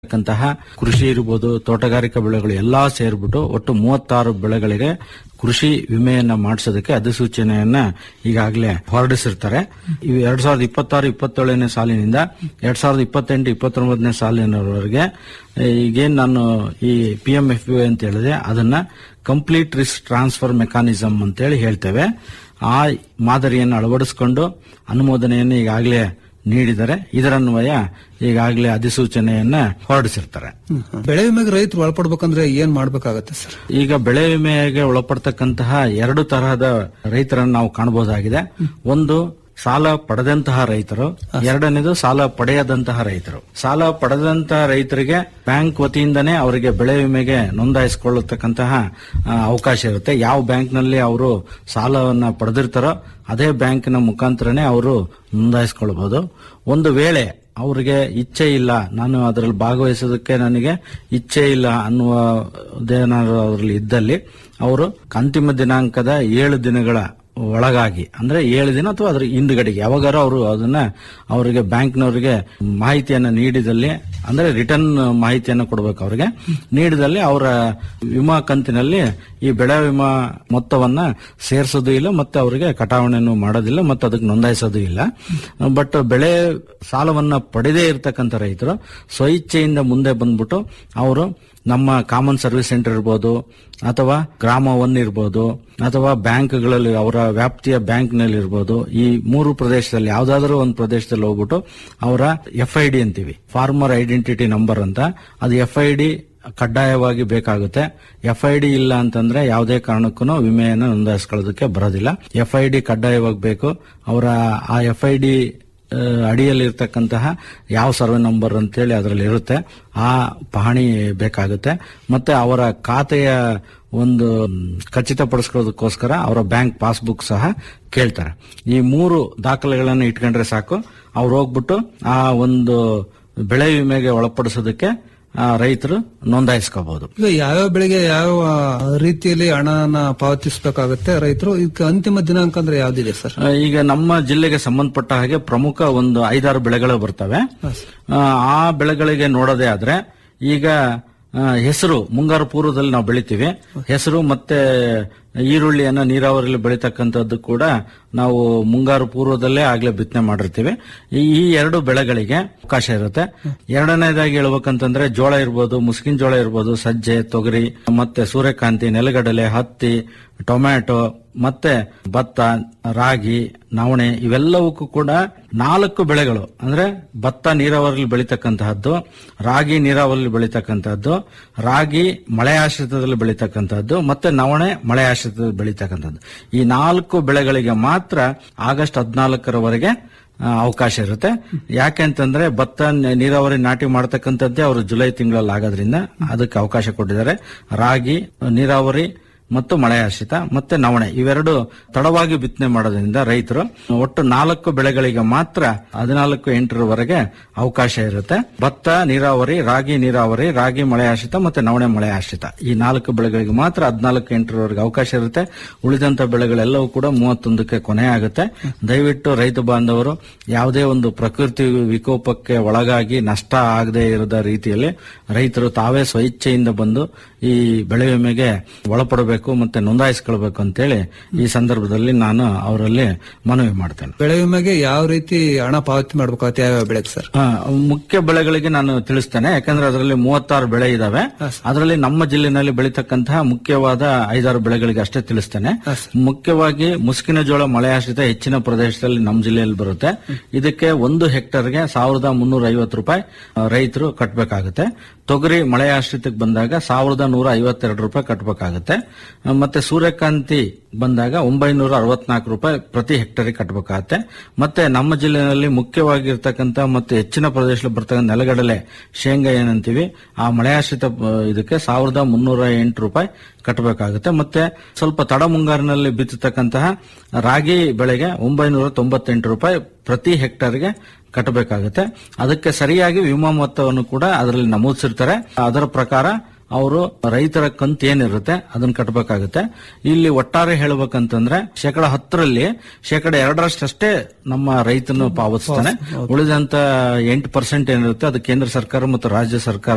ಕಂತಹ ಕೃಷಿ ಇರ್ಬೋದು ತೋಟಗಾರಿಕಾ ಬೆಳೆಗಳು ಎಲ್ಲಾ ಸೇರ್ಬಿಟ್ಟು ಒಟ್ಟು ಮೂವತ್ತಾರು ಬೆಳೆಗಳಿಗೆ ಕೃಷಿ ವಿಮೆಯನ್ನ ಮಾಡಿಸೋದಕ್ಕೆ ಅಧಿಸೂಚನೆಯನ್ನ ಈಗಾಗಲೇ ಹೊರಡಿಸಿರ್ತಾರೆ ಇವು ಎರಡ್ ಸಾವಿರದ ಇಪ್ಪತ್ತಾರು ಇಪ್ಪತ್ತೇಳನೇ ಸಾಲಿನಿಂದ ಎರಡ್ ಸಾವಿರದ ಇಪ್ಪತ್ತೆಂಟು ಇಪ್ಪತ್ತೊಂಬತ್ತನೇ ಸಾಲಿನವರೆಗೆ ಈಗೇನ್ ನಾನು ಈ ಪಿ ಎಂ ಎಫ್ ಅಂತ ಹೇಳಿದೆ ಅದನ್ನ ಕಂಪ್ಲೀಟ್ ರಿಸ್ಕ್ ಟ್ರಾನ್ಸ್ಫರ್ ಮೆಕಾನಿಸಮ್ ಅಂತೇಳಿ ಹೇಳ್ತೇವೆ ಆ ಮಾದರಿಯನ್ನು ಅಳವಡಿಸಿಕೊಂಡು ಅನುಮೋದನೆಯನ್ನು ಈಗಾಗಲೇ ನೀಡಿದರೆ ಇದರನ್ವಯ ಈಗಾಗಲೇ ಅಧಿಸೂಚನೆಯನ್ನ ಹೊರಡಿಸಿರ್ತಾರೆ ಬೆಳೆ ವಿಮೆಗೆ ರೈತರು ಒಳಪಡ್ಬೇಕಂದ್ರೆ ಏನ್ ಮಾಡ್ಬೇಕಾಗತ್ತೆ ಸರ್ ಈಗ ಬೆಳೆ ವಿಮೆಗೆ ಒಳಪಡ್ತಕ್ಕಂತಹ ಎರಡು ತರಹದ ರೈತರನ್ನು ನಾವು ಕಾಣಬಹುದಾಗಿದೆ ಒಂದು ಸಾಲ ಪಡೆದಂತಹ ರೈತರು ಎರಡನೇದು ಸಾಲ ಪಡೆಯದಂತಹ ರೈತರು ಸಾಲ ಪಡೆದಂತಹ ರೈತರಿಗೆ ಬ್ಯಾಂಕ್ ವತಿಯಿಂದನೇ ಅವರಿಗೆ ಬೆಳೆ ವಿಮೆಗೆ ನೋಂದಾಯಿಸಿಕೊಳ್ಳತಕ್ಕಂತಹ ಆ, ಅವಕಾಶ ಇರುತ್ತೆ ಯಾವ ಬ್ಯಾಂಕ್ನಲ್ಲಿ ಅವರು ಸಾಲವನ್ನ ಪಡೆದಿರ್ತಾರೋ ಅದೇ ಬ್ಯಾಂಕಿನ ಮುಖಾಂತರನೇ ಅವರು ನೋಂದಾಯಿಸಿಕೊಳ್ಬಹುದು ಒಂದು ವೇಳೆ ಅವರಿಗೆ ಇಚ್ಛೆ ಇಲ್ಲ ನಾನು ಅದರಲ್ಲಿ ಭಾಗವಹಿಸೋದಕ್ಕೆ ನನಗೆ ಇಚ್ಛೆ ಇಲ್ಲ ಅನ್ನುವುದೇನಾದ್ರು ಅದರಲ್ಲಿ ಇದ್ದಲ್ಲಿ ಅವರು ಅಂತಿಮ ದಿನಾಂಕದ ಏಳು ದಿನಗಳ ಒಳಗಾಗಿ ಅಂದ್ರೆ ಏಳು ದಿನ ಅಥವಾ ಅದ್ರ ಹಿಂದುಗಡೆಗೆ ಯಾವಾಗಾರು ಅವರು ಅದನ್ನ ಅವರಿಗೆ ಬ್ಯಾಂಕ್ನವರಿಗೆ ಮಾಹಿತಿಯನ್ನ ನೀಡಿದಲ್ಲಿ ಅಂದ್ರೆ ರಿಟರ್ನ್ ಮಾಹಿತಿಯನ್ನು ಕೊಡಬೇಕು ಅವರಿಗೆ ನೀಡಿದಲ್ಲಿ ಅವರ ವಿಮಾ ಕಂತಿನಲ್ಲಿ ಈ ಬೆಳೆ ವಿಮಾ ಮೊತ್ತವನ್ನ ಸೇರಿಸೋದು ಇಲ್ಲ ಮತ್ತೆ ಅವರಿಗೆ ಕಟಾವಣೆಯನ್ನು ಮಾಡೋದಿಲ್ಲ ಮತ್ತೆ ಅದಕ್ಕೆ ನೋಂದಾಯಿಸೋದು ಇಲ್ಲ ಬಟ್ ಬೆಳೆ ಸಾಲವನ್ನ ಪಡೆದೇ ಇರತಕ್ಕಂಥ ರೈತರು ಸ್ವಇಚ್ಛೆಯಿಂದ ಮುಂದೆ ಬಂದ್ಬಿಟ್ಟು ಅವರು ನಮ್ಮ ಕಾಮನ್ ಸರ್ವಿಸ್ ಸೆಂಟರ್ ಇರ್ಬೋದು ಅಥವಾ ಗ್ರಾಮ ಒನ್ ಇರ್ಬೋದು ಅಥವಾ ಬ್ಯಾಂಕ್ಗಳಲ್ಲಿ ಅವರ ವ್ಯಾಪ್ತಿಯ ಬ್ಯಾಂಕ್ನಲ್ಲಿ ಇರ್ಬೋದು ಈ ಮೂರು ಪ್ರದೇಶದಲ್ಲಿ ಯಾವ್ದಾದ್ರೂ ಒಂದು ಪ್ರದೇಶದಲ್ಲಿ ಹೋಗ್ಬಿಟ್ಟು ಅವರ ಎಫ್ ಐ ಡಿ ಅಂತೀವಿ ಫಾರ್ಮರ್ ಐಡೆಂಟಿಟಿ ನಂಬರ್ ಅಂತ ಅದು ಎಫ್ ಐ ಡಿ ಕಡ್ಡಾಯವಾಗಿ ಬೇಕಾಗುತ್ತೆ ಎಫ್ ಐ ಡಿ ಇಲ್ಲ ಅಂತಂದ್ರೆ ಯಾವುದೇ ಕಾರಣಕ್ಕೂ ವಿಮೆಯನ್ನು ನೋಂದಾಯಿಸ್ಕೊಳ್ಳೋದಕ್ಕೆ ಬರೋದಿಲ್ಲ ಎಫ್ ಐ ಡಿ ಕಡ್ಡಾಯವಾಗಿ ಬೇಕು ಅವರ ಆ ಎಫ್ ಐ ಡಿ ಅಡಿಯಲ್ಲಿ ಇರ್ತಕ್ಕಂತಹ ಯಾವ ಸರ್ವೆ ನಂಬರ್ ಅಂತೇಳಿ ಅದರಲ್ಲಿ ಇರುತ್ತೆ ಆ ಪಹಣಿ ಬೇಕಾಗುತ್ತೆ ಮತ್ತೆ ಅವರ ಖಾತೆಯ ಒಂದು ಖಚಿತಪಡಿಸ್ಕೊಳ್ಳೋದಕ್ಕೋಸ್ಕರ ಅವರ ಬ್ಯಾಂಕ್ ಪಾಸ್ಬುಕ್ ಸಹ ಕೇಳ್ತಾರೆ ಈ ಮೂರು ದಾಖಲೆಗಳನ್ನು ಇಟ್ಕೊಂಡ್ರೆ ಸಾಕು ಅವ್ರು ಹೋಗ್ಬಿಟ್ಟು ಆ ಒಂದು ಬೆಳೆ ವಿಮೆಗೆ ಒಳಪಡಿಸೋದಕ್ಕೆ ಆ, ರೈತರು ನೋಂದಾಯಿಸ್ಕೋಬಹುದು ಈಗ ಯಾವ್ಯಾವ ಬೆಳೆಗೆ ಯಾವ ರೀತಿಯಲ್ಲಿ ಹಣನ ಪಾವತಿಸಬೇಕಾಗತ್ತೆ ರೈತರು ಇದಕ್ಕೆ ಅಂತಿಮ ದಿನಾಂಕ ಅಂದ್ರೆ ಯಾವ್ದಿದೆ ಸರ್ ಆ, ಈಗ ನಮ್ಮ ಜಿಲ್ಲೆಗೆ ಸಂಬಂಧಪಟ್ಟ ಹಾಗೆ ಪ್ರಮುಖ ಒಂದು ಐದಾರು ಬೆಳೆಗಳು ಬರ್ತವೆ ಆ, ಆ ಬೆಳೆಗಳಿಗೆ ನೋಡೋದೇ ಆದ್ರೆ ಈಗ ಆ, ಹೆಸರು ಮುಂಗಾರು ಪೂರ್ವದಲ್ಲಿ ನಾವು ಬೆಳಿತೀವಿ ಹೆಸರು ಮತ್ತೆ ಈರುಳ್ಳಿಯನ್ನ ನೀರಾವರಿಯಲ್ಲಿ ಬೆಳೀತಕ್ಕಂಥದ್ದು ಕೂಡ ನಾವು ಮುಂಗಾರು ಪೂರ್ವದಲ್ಲೇ ಆಗ್ಲೇ ಬಿತ್ತನೆ ಮಾಡಿರ್ತೀವಿ ಈ ಈ ಎರಡು ಬೆಳೆಗಳಿಗೆ ಅವಕಾಶ ಇರುತ್ತೆ ಎರಡನೇದಾಗಿ ಹೇಳ್ಬೇಕಂತಂದ್ರೆ ಜೋಳ ಇರ್ಬೋದು ಮುಸ್ಕಿನ್ ಜೋಳ ಇರ್ಬೋದು ಸಜ್ಜೆ ತೊಗರಿ ಮತ್ತೆ ಸೂರ್ಯಕಾಂತಿ ನೆಲಗಡಲೆ ಹತ್ತಿ ಟೊಮ್ಯಾಟೊ ಮತ್ತೆ ಭತ್ತ ರಾಗಿ ನವಣೆ ಇವೆಲ್ಲವಕ್ಕೂ ಕೂಡ ನಾಲ್ಕು ಬೆಳೆಗಳು ಅಂದ್ರೆ ಭತ್ತ ನೀರಾವರಿಯಲ್ಲಿ ಬೆಳೀತಕ್ಕಂತಹದ್ದು ರಾಗಿ ನೀರಾವರಿಯಲ್ಲಿ ಬೆಳೀತಕ್ಕಂತಹದ್ದು ರಾಗಿ ಮಳೆ ಆಶ್ರಿತದಲ್ಲಿ ಬೆಳೀತಕ್ಕಂತಹದ್ದು ಮತ್ತೆ ನವಣೆ ಮಳೆ ಆಶ್ರಿತದಲ್ಲಿ ಬೆಳೀತಕ್ಕಂಥದ್ದು ಈ ನಾಲ್ಕು ಬೆಳೆಗಳಿಗೆ ಮಾತ್ರ ಆಗಸ್ಟ್ ಹದಿನಾಲ್ಕರವರೆಗೆ ಆ, ಅವಕಾಶ ಇರುತ್ತೆ ಯಾಕೆಂತಂದ್ರೆ ಭತ್ತ ನ- ನೀರಾವರಿ ನಾಟಿ ಮಾಡ್ತಕ್ಕಂಥದ್ದೇ ಅವರು ಜುಲೈ ತಿಂಗಳಲ್ಲಿ ಆಗೋದ್ರಿಂದ ಅದಕ್ಕೆ ಅವಕಾಶ ಕೊಟ್ಟಿದ್ದಾರೆ ರಾಗಿ ನೀರಾವರಿ ಮತ್ತು ಮಳೆ ಆಶ್ರಿತ ಮತ್ತೆ ನವಣೆ ಇವೆರಡು ತಡವಾಗಿ ಬಿತ್ತನೆ ಮಾಡೋದ್ರಿಂದ ರೈತರು ಒಟ್ಟು ನಾಲ್ಕು ಬೆಳೆಗಳಿಗೆ ಮಾತ್ರ ಹದಿನಾಲ್ಕು ಎಂಟರವರೆಗೆ ಅವಕಾಶ ಇರುತ್ತೆ ಭತ್ತ ನೀರಾವರಿ ರಾಗಿ ನೀರಾವರಿ ರಾಗಿ ಮಳೆ ಆಶ್ರಿತ ಮತ್ತೆ ನವಣೆ ಮಳೆ ಆಶ್ರಿತ ಈ ನಾಲ್ಕು ಬೆಳೆಗಳಿಗೆ ಮಾತ್ರ ಹದಿನಾಲ್ಕು ಎಂಟರವರೆಗೆ ಅವಕಾಶ ಇರುತ್ತೆ ಉಳಿದಂತ ಬೆಳೆಗಳೆಲ್ಲವೂ ಕೂಡ ಮೂವತ್ತೊಂದಕ್ಕೆ ಕೊನೆ ಆಗುತ್ತೆ ದಯವಿಟ್ಟು ರೈತ ಬಾಂಧವರು ಯಾವುದೇ ಒಂದು ಪ್ರಕೃತಿ ವಿಕೋಪಕ್ಕೆ ಒಳಗಾಗಿ ನಷ್ಟ ಆಗದೆ ಇರದ ರೀತಿಯಲ್ಲಿ ರೈತರು ತಾವೇ ಸ್ವಇಚ್ಛೆಯಿಂದ ಬಂದು ಈ ಬೆಳೆ ವಿಮೆಗೆ ಒಳಪಡಬೇಕು ಮತ್ತೆ ನೋಂದಾಯಿಸಿಕೊಳ್ಬೇಕು ಅಂತೇಳಿ ಈ ಸಂದರ್ಭದಲ್ಲಿ ನಾನು ಅವರಲ್ಲಿ ಮನವಿ ಮಾಡ್ತೇನೆ ಬೆಳೆ ವಿಮೆಗೆ ಯಾವ ರೀತಿ ಹಣ ಪಾವತಿ ಮಾಡ್ಬೇಕಾಗತ್ತೆ ಯಾವ್ಯಾವ ಬೆಳೆಗೆ ಸರ್ ಆ, ಮುಖ್ಯ ಬೆಳೆಗಳಿಗೆ ನಾನು ತಿಳಿಸ್ತೇನೆ ಯಾಕಂದ್ರೆ ಅದರಲ್ಲಿ ಮೂವತ್ತಾರು ಬೆಳೆ ಇದಾವೆ ಅದರಲ್ಲಿ ನಮ್ಮ ಜಿಲ್ಲೆನಲ್ಲಿ ಬೆಳೀತಕ್ಕಂತಹ ಮುಖ್ಯವಾದ ಐದಾರು ಬೆಳೆಗಳಿಗೆ ಅಷ್ಟೇ ತಿಳಿಸ್ತೇನೆ ಮುಖ್ಯವಾಗಿ ಮುಸ್ಕಿನ ಜೋಳ ಮಳೆ ಆಶ್ರಿತ ಹೆಚ್ಚಿನ ಪ್ರದೇಶದಲ್ಲಿ ನಮ್ಮ ಜಿಲ್ಲೆಯಲ್ಲಿ ಬರುತ್ತೆ ಇದಕ್ಕೆ ಒಂದು ಹೆಕ್ಟರ್ಗೆ ಸಾವಿರದ ಮುನ್ನೂರ ಐವತ್ತು ರೂಪಾಯಿ ಆ, ರೈತರು ಕಟ್ಟಬೇಕಾಗುತ್ತೆ ತೊಗರಿ ಮಳೆ ಆಶ್ರಿತಕ್ಕೆ ಬಂದಾಗ ಸಾವಿರದ ನೂರ ಐವತ್ತೆರಡು ರೂಪಾಯಿ ಕಟ್ಟಬೇಕಾಗುತ್ತೆ ಆ, ಮತ್ತೆ ಸೂರ್ಯಕಾಂತಿ ಬಂದಾಗ ಒಂಬೈನೂರ ಅರವತ್ನಾಲ್ಕು ರೂಪಾಯಿ ಪ್ರತಿ ಹೆಕ್ಟರಿಗೆ ಕಟ್ಟಬೇಕಾಗತ್ತೆ ಮತ್ತೆ ನಮ್ಮ ಜಿಲ್ಲೆಯಲ್ಲಿ ಮುಖ್ಯವಾಗಿರ್ತಕ್ಕಂಥ ಮತ್ತು ಹೆಚ್ಚಿನ ಪ್ರದೇಶದಲ್ಲಿ ಬರ್ತಕ್ಕಂಥ ನೆಲಗಡಲೆ ಶೇಂಗಾ ಏನಂತೀವಿ ಆ ಮಳೆಯಾಶ್ರಿತ ಆ, ಇದಕ್ಕೆ ಸಾವಿರದ ಮುನ್ನೂರ ಎಂಟು ರೂಪಾಯಿ ಕಟ್ಟಬೇಕಾಗುತ್ತೆ ಮತ್ತೆ ಸ್ವಲ್ಪ ತಡ ಮುಂಗಾರಿನಲ್ಲಿ ಬಿತ್ತತಕ್ಕಂತಹ ರಾಗಿ ಬೆಳೆಗೆ ಒಂಬೈನೂರ ತೊಂಬತ್ತೆಂಟು ರೂಪಾಯಿ ಪ್ರತಿ ಹೆಕ್ಟರ್ಗೆ ಕಟ್ಟಬೇಕಾಗುತ್ತೆ ಅದಕ್ಕೆ ಸರಿಯಾಗಿ ವಿಮಾ ಮೊತ್ತವನ್ನು ಕೂಡ ಅದರಲ್ಲಿ ನಮೂದಿಸಿರ್ತಾರೆ ಅದರ ಪ್ರಕಾರ ಅವರು ರೈತರ ಕಂತು ಏನಿರುತ್ತೆ ಅದನ್ನ ಕಟ್ಟಬೇಕಾಗುತ್ತೆ ಇಲ್ಲಿ ಒಟ್ಟಾರೆ ಹೇಳ್ಬೇಕಂತಂದ್ರೆ ಶೇಕಡ ಹತ್ತರಲ್ಲಿ ಶೇಕಡ ಎರಡರಷ್ಟೇ ನಮ್ಮ ರೈತನು ಪಾವತಿಸ್ತಾನೆ ಉಳಿದಂತ ಎಂಟು ಪರ್ಸೆಂಟ್ ಏನಿರುತ್ತೆ ಅದು ಕೇಂದ್ರ ಸರ್ಕಾರ ಮತ್ತು ರಾಜ್ಯ ಸರ್ಕಾರ